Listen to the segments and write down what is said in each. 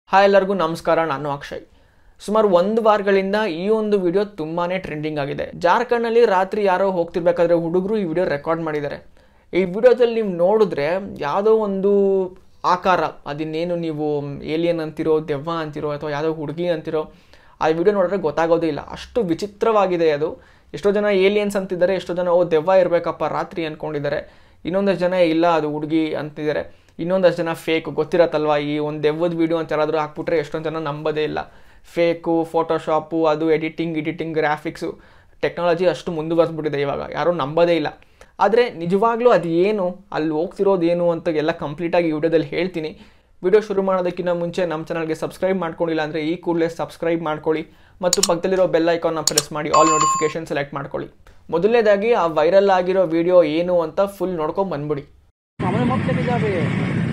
hi ಎಲ್ಲರಿಗೂ ನಮಸ್ಕಾರ ನಾನು ಅಕ್ಷಯ್ ಸುಮಾರು ಒಂದು ವಾರಗಳಿಂದ ಈ ಒಂದು ವಿಡಿಯೋ ತುಂಬಾ ಟ್ರೆಂಡಿಂಗ್ ಆಗಿದೆ ಜಾರ್ಖಂಡ್ನಲ್ಲಿ ರಾತ್ರಿ ಯಾರೋ ಹೋಗ್ತಿರ್ಬೇಕಾದ್ರೆ ಹುಡುಗರು ಈ ವಿಡಿಯೋ ರೆಕಾರ್ಡ್ ಮಾಡಿದ್ದಾರೆ ಈ ವಿಡಿಯೋದಲ್ಲಿ ನೀವು ನೋಡಿದ್ರೆ ಯಾವುದೋ ಒಂದು ಆಕಾರ ಅದಿನ್ನೇನು ನೀವು ಏಲಿಯನ್ ಅಂತಿರೋ ದೆವ್ವ ಅಂತಿರೋ ಅಥವಾ ಯಾವುದೋ ಹುಡುಗಿ ಅಂತಿರೋ ಆ ವಿಡಿಯೋ ನೋಡಿದ್ರೆ ಗೊತ್ತಾಗೋದೇ ಇಲ್ಲ ಅಷ್ಟು ವಿಚಿತ್ರವಾಗಿದೆ ಅದು ಎಷ್ಟೋ ಜನ ಏಲಿಯನ್ಸ್ ಅಂತಿದ್ದಾರೆ ಎಷ್ಟೋ ಜನ ಓ ದೆವ್ವ ಇರಬೇಕಪ್ಪ ರಾತ್ರಿ ಅಂದ್ಕೊಂಡಿದ್ದಾರೆ ಇನ್ನೊಂದಷ್ಟು ಜನ ಇಲ್ಲ ಅದು ಹುಡುಗಿ ಅಂತಿದ್ದಾರೆ ಇನ್ನೊಂದಷ್ಟು ಜನ ಫೇಕ್ ಗೊತ್ತಿರತ್ತಲ್ವ ಈ ಒಂದು ದೆವ್ವದ ವಿಡಿಯೋ ಅಂತ ಯಾರಾದರೂ ಹಾಕ್ಬಿಟ್ರೆ ಎಷ್ಟೊಂದು ಜನ ನಂಬೋದೇ ಇಲ್ಲ ಫೇಕು ಫೋಟೋಶಾಪು ಅದು ಎಡಿಟಿಂಗ್ ಎಡಿಟಿಂಗ್ ಗ್ರಾಫಿಕ್ಸು ಟೆಕ್ನಾಲಜಿ ಅಷ್ಟು ಮುಂದುವರೆಸ್ಬಿಟ್ಟಿದೆ ಇವಾಗ ಯಾರೂ ನಂಬೋದೇ ಇಲ್ಲ ಆದರೆ ನಿಜವಾಗ್ಲೂ ಅದು ಏನು ಅಲ್ಲಿ ಹೋಗ್ತಿರೋದು ಏನು ಅಂತ ಎಲ್ಲ ಕಂಪ್ಲೀಟಾಗಿ ಈ ವಿಡಿಯೋದಲ್ಲಿ ಹೇಳ್ತೀನಿ ವಿಡಿಯೋ ಶುರು ಮಾಡೋದಕ್ಕಿಂತ ಮುಂಚೆ ನಮ್ಮ ಚಾನಲ್ಗೆ ಸಬ್ಸ್ಕ್ರೈಬ್ ಮಾಡ್ಕೊಂಡಿಲ್ಲ ಅಂದರೆ ಈ ಕೂಡಲೇ ಸಬ್ಸ್ಕ್ರೈಬ್ ಮಾಡ್ಕೊಳ್ಳಿ ಮತ್ತು ಪಕ್ಕದಲ್ಲಿರೋ ಬೆಲ್ ಐಕಾನ್ನ ಪ್ರೆಸ್ ಮಾಡಿ ಆಲ್ ನೋಟಿಫಿಕೇಶನ್ ಸೆಲೆಕ್ಟ್ ಮಾಡ್ಕೊಳ್ಳಿ ಮೊದಲನೇದಾಗಿ ಆ ವೈರಲ್ ಆಗಿರೋ ವಿಡಿಯೋ ಏನು ಅಂತ ಫುಲ್ ನೋಡ್ಕೊಂಡು ಬಂದ್ಬಿಡಿ हमें मत लेके जा बे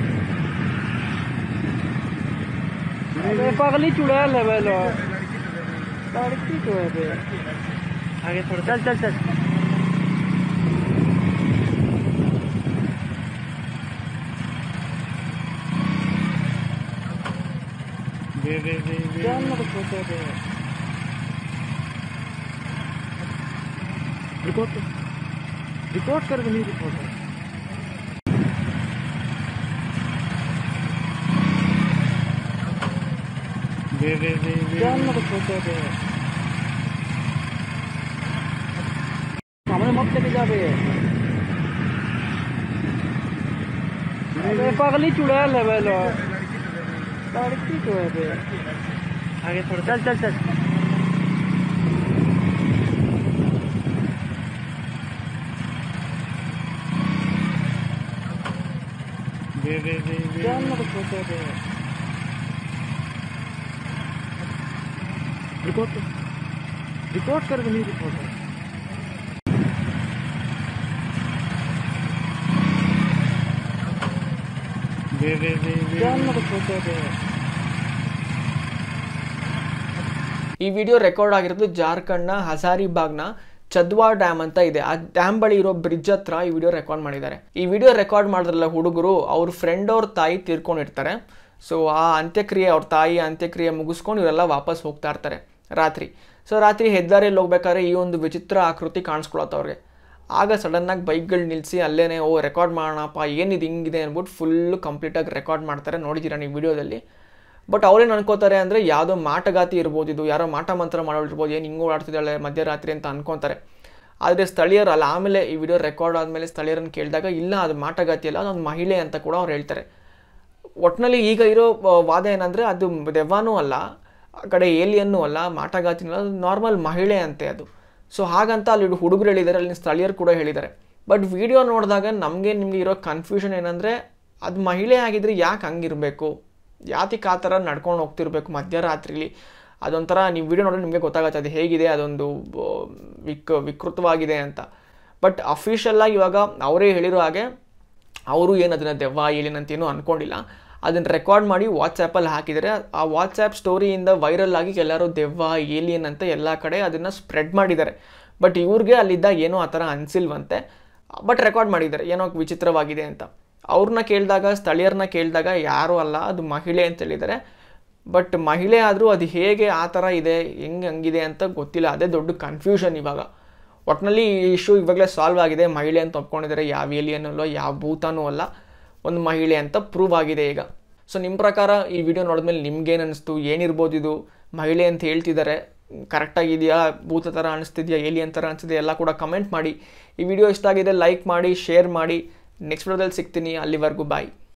अबे पगली चुड़ैल है बे लो लड़की तो है बे आगे थोड़ा चल चल चल बे बे बे बे चल ना कुछ होता है रिकॉर्ड रिकॉर्ड करके नहीं रिकॉर्ड बे बे बे बे चल ना कुछ होता है हमें मत लेके जा बे अबे पगली चुड़ैल है बे लो लड़की तो है बे आगे थोड़ा चल चल चल बे बे बे बे चल ना कुछ होता है रिकॉर्ड रिकॉर्ड करके नहीं रिकॉर्ड बे बे बे बे चल ना कुछ होता है ಈ ವಿಡಿಯೋ ರೆಕಾರ್ಡ್ ಆಗಿರೋದು ಜಾರ್ಖಂಡ್ನ ಹಜಾರಿಬಾಗ್ನ ಚದ್ವಾ ಡ್ಯಾಮ್ ಅಂತ ಇದೆ ಆ ಡ್ಯಾಮ್ ಬಳಿ ಇರೋ ಬ್ರಿಡ್ಜ್ ಹತ್ರ ಈ ವಿಡಿಯೋ ರೆಕಾರ್ಡ್ ಮಾಡಿದ್ದಾರೆ ಈ ವಿಡಿಯೋ ರೆಕಾರ್ಡ್ ಮಾಡಿದ್ರಲ್ಲ ಹುಡುಗರು ಅವ್ರ ಫ್ರೆಂಡ್ ಅವ್ರ ತಾಯಿ ತೀರ್ಕೊಂಡಿರ್ತಾರೆ ಸೊ ಆ ಅಂತ್ಯಕ್ರಿಯೆ ಅವ್ರ ತಾಯಿ ಅಂತ್ಯಕ್ರಿಯೆ ಮುಗಿಸ್ಕೊಂಡು ಇವರೆಲ್ಲ ವಾಪಸ್ ಹೋಗ್ತಾ ಇರ್ತಾರೆ ರಾತ್ರಿ ಸೊ ರಾತ್ರಿ ಹೆದ್ದಾರಿಯಲ್ಲಿ ಹೋಗ್ಬೇಕಾದ್ರೆ ಈ ಒಂದು ವಿಚಿತ್ರ ಆಕೃತಿ ಕಾಣಿಸ್ಕೊಳತ್ತೆ ಅವ್ರಿಗೆ ಆಗ ಸಡನ್ನಾಗಿ ಬೈಕ್ಗಳು ನಿಲ್ಲಿಸಿ ಅಲ್ಲೇ ಓ ರೆಕಾರ್ಡ್ ಮಾಡೋಣಪ್ಪ ಏನಿದು ಹಿಂಗಿದೆ ಅಂದ್ಬಿಟ್ಟು ಫುಲ್ಲು ಕಂಪ್ಲೀಟಾಗಿ ರೆಕಾರ್ಡ್ ಮಾಡ್ತಾರೆ ನೋಡಿದ್ದೀರಾ ನೀವು ವಿಡಿಯೋದಲ್ಲಿ ಬಟ್ ಅವ್ರೇನು ಅನ್ಕೋತಾರೆ ಅಂದರೆ ಯಾವುದೋ ಮಾಟಗಾತಿ ಇರ್ಬೋದು ಇದು ಯಾರೋ ಮಾಟ ಮಂತ್ರ ಮಾಡೋಳಿರ್ಬೋದು ಏನು ಹಿಂಗೆ ಓಡಾಡ್ತಿದ್ದಾಳೆ ಮಧ್ಯರಾತ್ರಿ ಅಂತ ಅನ್ಕೊತಾರೆ ಆದರೆ ಸ್ಥಳೀಯರು ಅಲ್ಲ ಆಮೇಲೆ ಈ ವಿಡಿಯೋ ರೆಕಾರ್ಡ್ ಆದಮೇಲೆ ಸ್ಥಳೀಯರನ್ನು ಕೇಳಿದಾಗ ಇಲ್ಲ ಅದು ಮಾಟಗಾತಿ ಅಲ್ಲ ಅದೊಂದು ಮಹಿಳೆ ಅಂತ ಕೂಡ ಅವ್ರು ಹೇಳ್ತಾರೆ ಒಟ್ಟಿನಲ್ಲಿ ಈಗ ಇರೋ ಆ, ವಾದ ಏನಂದರೆ ಅದು ದೆವ್ವನೂ ಅಲ್ಲ ಆ ಕಡೆ ಏಲಿಯನ್ನೂ ಅಲ್ಲ ಮಾಟಗಾತಿನೂ ಅಲ್ಲ ಅದು ನಾರ್ಮಲ್ ಮಹಿಳೆ ಅಂತೆ ಅದು ಸೊ ಹಾಗಂತ ಅಲ್ಲಿ ಹುಡುಗರು ಹೇಳಿದ್ದಾರೆ ಅಲ್ಲಿ ಸ್ಥಳೀಯರು ಕೂಡ ಹೇಳಿದ್ದಾರೆ ಬಟ್ ವಿಡಿಯೋ ನೋಡಿದಾಗ ನಮಗೆ ನಿಮಗೆ ಇರೋ ಕನ್ಫ್ಯೂಷನ್ ಏನಂದರೆ ಅದು ಮಹಿಳೆ ಆಗಿದ್ರೆ ಯಾಕೆ ಹಂಗಿರಬೇಕು ಯಾತಿಗೆ ಆ ಥರ ನಡ್ಕೊಂಡು ಹೋಗ್ತಿರ್ಬೇಕು ಮಧ್ಯರಾತ್ರಿಲಿ ಅದೊಂಥರ ನೀವು ವಿಡಿಯೋ ನೋಡಿದ್ರೆ ನಿಮಗೆ ಗೊತ್ತಾಗುತ್ತೆ ಅದು ಹೇಗಿದೆ ಅದೊಂದು ಆ, ವಿಕ್ ವಿಕೃತವಾಗಿದೆ ಅಂತ ಬಟ್ ಅಫಿಷಿಯಲ್ಲಾಗಿ ಇವಾಗ ಅವರೇ ಹೇಳಿರೋ ಹಾಗೆ ಅವರು ಏನು ಅದನ್ನು ದೆವ್ವ ಏಲಿಯನ್ ಅಂತ ಏನೂ ಅಂದ್ಕೊಂಡಿಲ್ಲ ಅದನ್ನು ರೆಕಾರ್ಡ್ ಮಾಡಿ ವಾಟ್ಸಪ್ಪಲ್ಲಿ ಹಾಕಿದರೆ ಆ ವಾಟ್ಸಪ್ ಸ್ಟೋರಿಯಿಂದ ವೈರಲ್ ಆಗಿ ಎಲ್ಲರೂ ದೆವ್ವ ಏಲಿಯನ್ ಅಂತ ಎಲ್ಲ ಕಡೆ ಅದನ್ನು ಸ್ಪ್ರೆಡ್ ಮಾಡಿದ್ದಾರೆ ಬಟ್ ಇವ್ರಿಗೆ ಅಲ್ಲಿದ್ದ ಏನೋ ಆ ಥರ ಅನಿಸಿಲ್ವಂತೆ ಬಟ್ ರೆಕಾರ್ಡ್ ಮಾಡಿದ್ದಾರೆ ಏನೋ ವಿಚಿತ್ರವಾಗಿದೆ ಅಂತ ಅವ್ರನ್ನ ಕೇಳಿದಾಗ ಸ್ಥಳೀಯರನ್ನ ಕೇಳಿದಾಗ ಯಾರೂ ಅಲ್ಲ ಅದು ಮಹಿಳೆ ಅಂತ ಹೇಳಿದ್ದಾರೆ ಬಟ್ ಮಹಿಳೆ ಆದರೂ ಅದು ಹೇಗೆ ಆ ಥರ ಇದೆ ಹೆಂಗೆ ಹಂಗಿದೆ ಅಂತ ಗೊತ್ತಿಲ್ಲ ಅದೇ ದೊಡ್ಡ ಕನ್ಫ್ಯೂಷನ್ ಇವಾಗ ಒಟ್ಟಿನಲ್ಲಿ ಈ ಇಶ್ಯೂ ಇವಾಗಲೇ ಸಾಲ್ವ್ ಆಗಿದೆ ಮಹಿಳೆ ಅಂತ ಒಪ್ಕೊಂಡಿದ್ದಾರೆ ಯಾವ ಏಲಿಯನ್ ಅಲ್ಲೋ ಯಾವ ಭೂತಾನೂ ಅಲ್ಲ ಒಂದು ಮಹಿಳೆ ಅಂತ ಪ್ರೂವ್ ಆಗಿದೆ ಈಗ ಸೊ ನಿಮ್ಮ ಪ್ರಕಾರ ಈ ವಿಡಿಯೋ ನೋಡಿದ್ಮೇಲೆ ನಿಮ್ಗೇನು ಅನಿಸ್ತು ಏನಿರ್ಬೋದು ಇದು ಮಹಿಳೆ ಅಂತ ಹೇಳ್ತಿದ್ದಾರೆ ಕರೆಕ್ಟಾಗಿದೆಯಾ ಭೂತ ಥರ ಅನಿಸ್ತಿದೆಯಾ ಏಲಿಯನ್ ಥರ ಅನಿಸ್ತಿದೆಯಾ ಎಲ್ಲ ಕೂಡ ಕಮೆಂಟ್ ಮಾಡಿ ಈ ವಿಡಿಯೋ ಇಷ್ಟ ಆಗಿದೆ ಲೈಕ್ ಮಾಡಿ ಶೇರ್ ಮಾಡಿ ನೆಕ್ಸ್ಟ್ ವಿಡಿಯೋದಲ್ಲಿ ಸಿಗ್ತೀನಿ ಅಲ್ಲಿವರೆಗೂ ಬಾಯ್